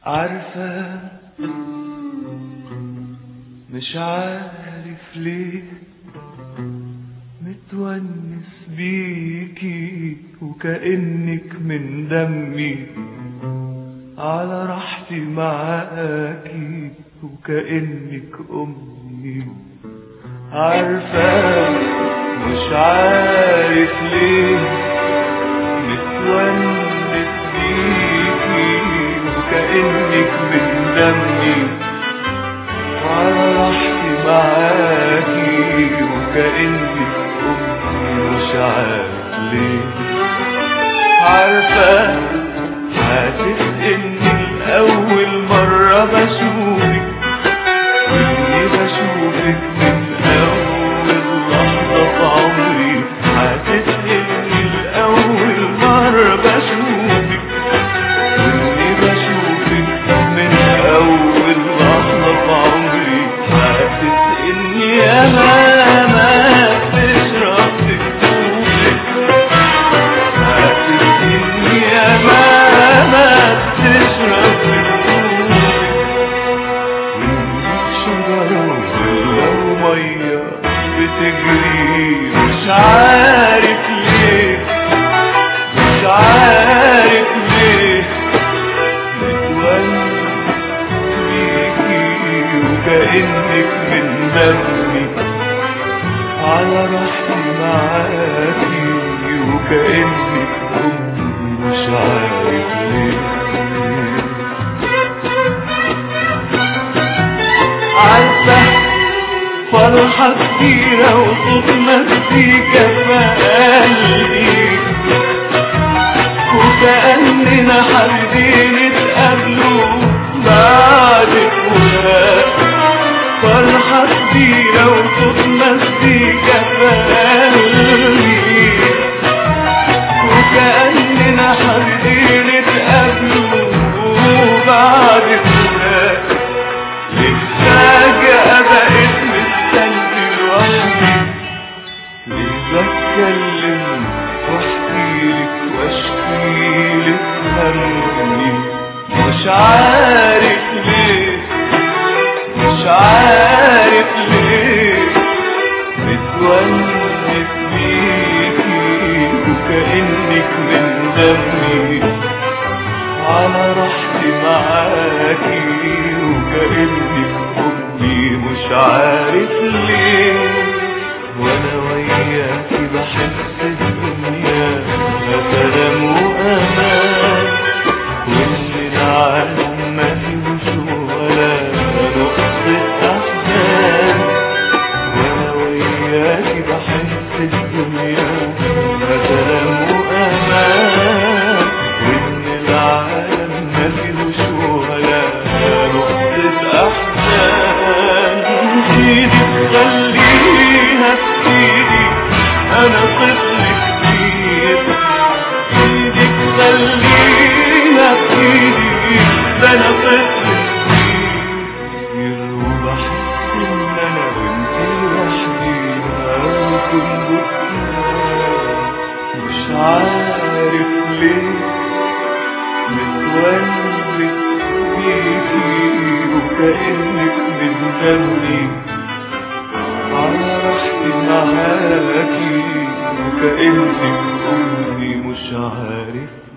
عارفة مش عارف ليه متونس بيكي وكأنك من دمي على راحتي معاكي وكأنك أمي عارفة مش عارف ليه متونس بيكي وكأنك من دمي على راحتي معاكي وكأنك أمي مش عارف ليه عارفة حاسس إني لأول مرة بشوفك وإني بشوفك من أول لحظة في عمري حاسس إني لأول مرة بشوفك وإني بشوفك من أول لحظة في عمري حاسس إني أنا ما بتشرب تكتوبك حاسس إني أنا ما بتشرب تكتوبك وإنك شجرة ولو مية بتجري مش عارف ليه مش عارف ليه متولد بيكي وكأنك من دمي على راحتي معاكي وكأنك أمي مش عارف ليه عارفة فرحة كتيرة وصوت مزيكا في قلبي وكأننا حابين نتقابلوا بعد فراق فرحة كتيرة وصوت مزيكا في قلبي وكأننا حابين نتقابلوا بعد فراق فجأة بقيت مستني لوحدي ليه بتكلم واحكيلك واشكيلك همي مش عارف ليه مش عارف ليه متونس بيكي وكأنك من دمي على راحتي معاكي وكأنك أمي مش عارف ليه وانا وياكي بحس الدنيا سلام وامان وان العالم ما فيهوش ولا نقطة احزان وانا وياكي بحس الدنيا سلام وامان وان العالم ما فيهوش ولا نقطة احزان ايدي تخليها في ايدي انا طفل كبير ايدي تخليها في ايدي انا طفل كبير وبحس ان انا وانتي وحدينا ونكون بكرة مش عارف ليه متولد بيكي وكأنك من دمي على راحتي معاكي وكأنك أمي مش عارف